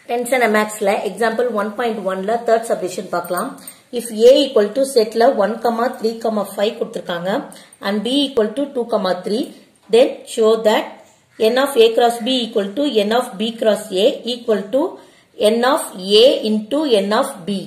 tension மேக்ஸ்ல example one point ஒன்ல third சப்டிஷன் பார்க்கலாம் இஃப் ஏ ஈக்குவல் டு செட்ல one comma three comma five கொடுத்துருக்காங்க and B equal to two comma three then show that N of A cross B equal to N of B cross A equal to N of A into N of B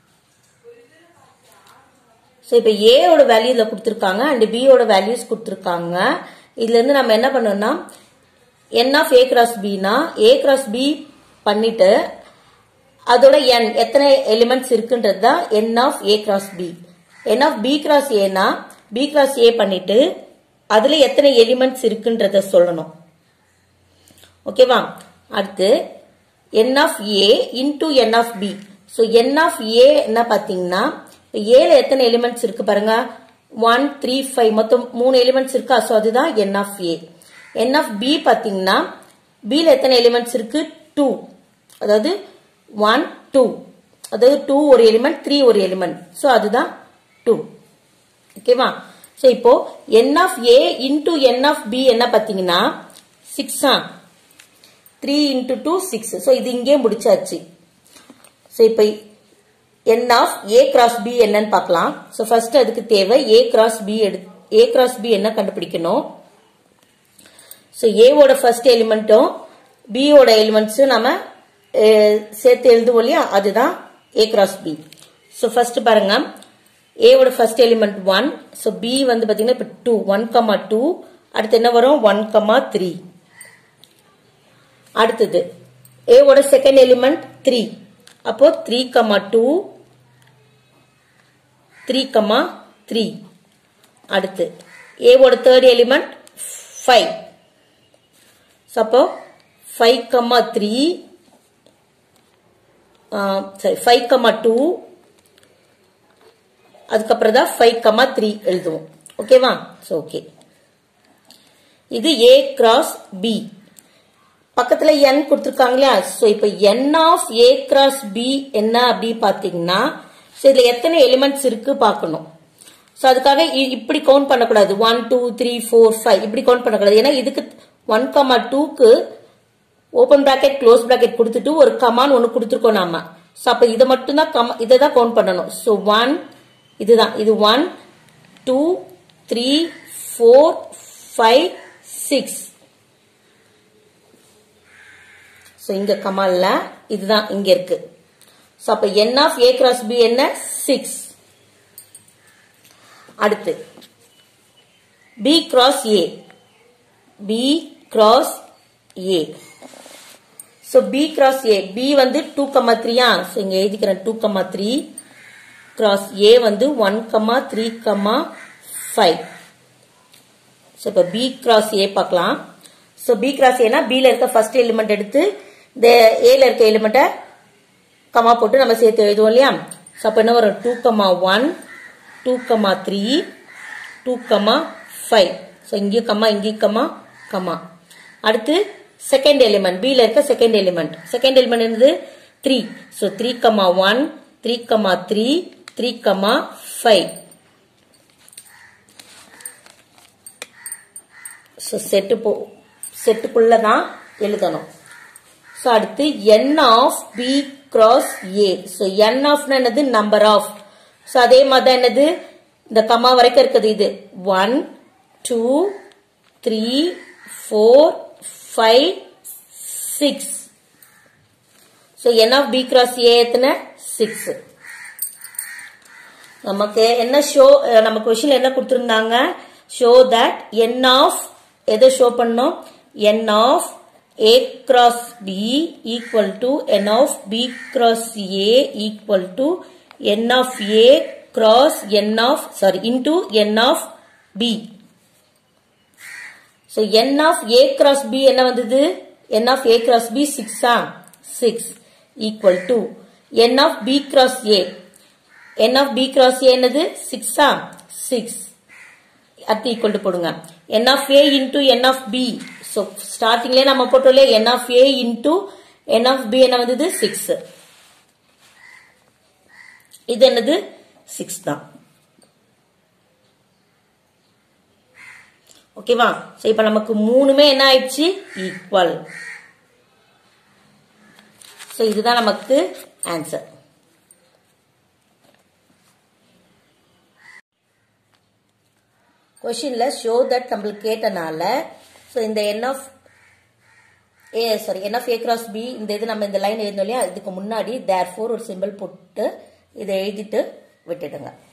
so இப்போ ஏயோட value இதில் கொடுத்துருக்காங்க and பியோட values கொடுத்துருக்காங்க இதுலேருந்து நம்ம என்ன பண்ணோம்னா என் ஆஃப் ஏ கிராஸ் பினா ஏ கிராஸ் பி பண்ணிட்டு அதோட என் எத்தனை எலிமெண்ட்ஸ் இருக்குன்றது தான் N of A cross B N of B cross ஏனா பி கிராஸ் ஏ பண்ணிட்டு அதுல எத்தனை எலிமெண்ட்ஸ் இருக்குன்றத சொல்லணும் ஓகேவா அடுத்து N of A into N of B so N of A என்ன பார்த்தீங்கன்னா இப்போ ஏல எத்தனை எலிமெண்ட்ஸ் இருக்கு பாருங்க ஒன் த்ரீ ஃபைவ் மொத்தம் மூணு எலிமெண்ட்ஸ் இருக்கா ஸோ அதுதான் N of A N of B பார்த்தீங்கன்னா பியில் எத்தனை எலிமெண்ட்ஸ் இருக்கு டூ அதாவது ஒன் டூ அதாவது டூ ஒரு எலிமெண்ட் த்ரீ ஒரு எலிமெண்ட் ஸோ அதுதான் டூ ஓகேவா ஸோ இப்போ N of A into N of B என்ன பார்த்தீங்கன்னா சிக்ஸா three into two six so இது இங்கே முடிச்சாச்சு ஸோ இப்போ N of A cross B என்னன்னு பார்க்கலாம் ஸோ ஃபர்ஸ்ட் அதுக்கு தேவை ஏ கிராஸ் பி எடு ஏ கிராஸ் பி என்ன கண்டுபிடிக்கணும் ஸோ ஏவோட ஃபர்ஸ்ட் எலிமெண்ட்டும் பியோட எலிமெண்ட்ஸும் நம்ம சேர்த்து எழுதுவோம் இல்லையா அதுதான் A cross B so first பாருங்க ஏவோட first element one so B வந்து பார்த்தீங்கன்னா இப்போ டூ ஒன் கமா டூ அடுத்து என்ன வரும் ஒன் கமா த்ரீ அடுத்தது ஏவோட செகண்ட் எலிமெண்ட் த்ரீ அப்போ three comma two three comma three அடுத்து ஏவோட தேர்ட் எலிமெண்ட் ஃபைவ் அப்போ ஃபைவ் கமா த்ரீ சரி ஃபைவ் கமா டூ அதுக்கப்புறம் தான் ஃபைவ் கமா த்ரீ எழுதுவோம் ஓகேவா ஸோ ஓகே இது ஏ கிராஸ் பி பக்கத்துல என் கொடுத்துருக்காங்களா ஸோ இப்போ N of A cross B என்ன அப்படி பார்த்தீங்கன்னா ஸோ இதில் எத்தனை எலிமெண்ட்ஸ் இருக்கு பார்க்கணும் ஸோ அதுக்காக இப்படி கவுண்ட் பண்ணக்கூடாது one two three four five இப்படி கவுண்ட் பண்ணக்கூடாது ஏன்னா இதுக்கு ஒன் கமா டூக்கு ஓப்பன் ப்ராக்கெட் க்ளோஸ் ப்ராக்கெட் கொடுத்துட்டு ஒரு கமான்னு ஒன்று கொடுத்துருக்கோம் நாம ஸோ அப்போ இதை மட்டும் தான் கமா இதை தான் கவுண்ட் பண்ணணும் ஸோ ஒன் இதுதான் இது one two three four five six so இங்க கமால்ல இதுதான் இங்க இருக்கு ஸோ அப்போ N of A cross B என்ன சிக்ஸ் அடுத்து B cross A B cross A so B cross A B வந்து டூ கமா த்ரீயா ஸோ இங்க எழுதிக்கிறேன் two comma three cross A வந்து one comma three comma five so இப்போ B cross A பார்க்கலாம் so B cross ஏனா பியில் இருக்க ஃபர்ஸ்ட் எலிமெண்ட் எடுத்து இந்த ஏல இருக்க எலிமெண்ட்டை கமா போட்டு நம்ம சேர்த்து எழுதுவோம் இல்லையா ஸோ அப்போ என்ன வரும் two comma one two comma three two comma five so இங்கேயும் கமா இங்கேயும் கமா கமா அடுத்து செகண்ட் எலிமெண்ட் பியில் இருக்க செகண்ட் எலிமெண்ட் செகண்ட் எலிமெண்ட் என்னது three so three comma one three comma three three comma five so set போ செட்டுக்குள்ள தான் எழுதணும் ஸோ அடுத்து N of B cross A so N ஆஃப்னா என்னது நம்பர் ஆஃப் ஸோ அதே மாதிரி தான் என்னது இந்த கமா வரைக்கும் இருக்குது இது one two three four five six so N of B cross A எத்தனை சிக்ஸ் நமக்கு என்ன ஷோ நம்ம கொஷின் என்ன கொடுத்துருந்தாங்க ஷோ தட் என் ஆஃப் எதை ஷோ பண்ணோம் N of A cross B equal to N of B cross A equal to N of A cross N of sorry into N of B so N of A cross B என்ன வந்தது N of A cross B சிக்ஸா six equal to N of B cross A N of B cross A என்னது சிக்ஸா six அடுத்து equal to போடுங்க N of A into N of B so ஸ்டார்டிங்லேயே நம்ம போட்டோம் இல்லையா N of A into N of B என்ன வந்தது சிக்ஸ் இது என்னது சிக்ஸ் தான் ஓகேவா ஸோ இப்போ நமக்கு மூணுமே என்ன ஆயிடுச்சு ஈக்குவல் ஸோ இதுதான் நமக்கு ஆன்சர் கொஷினில் ஷோ தட் நம்மளுக்கு கேட்டனால ஸோ இந்த N of A sorry N of A cross B இந்த இது நம்ம இந்த லைன் எழுதணும் இல்லையா இதுக்கு முன்னாடி தேர் ஃபோர் ஒரு சிம்பிள் போட்டு இதை எழுதிட்டு விட்டுடுங்க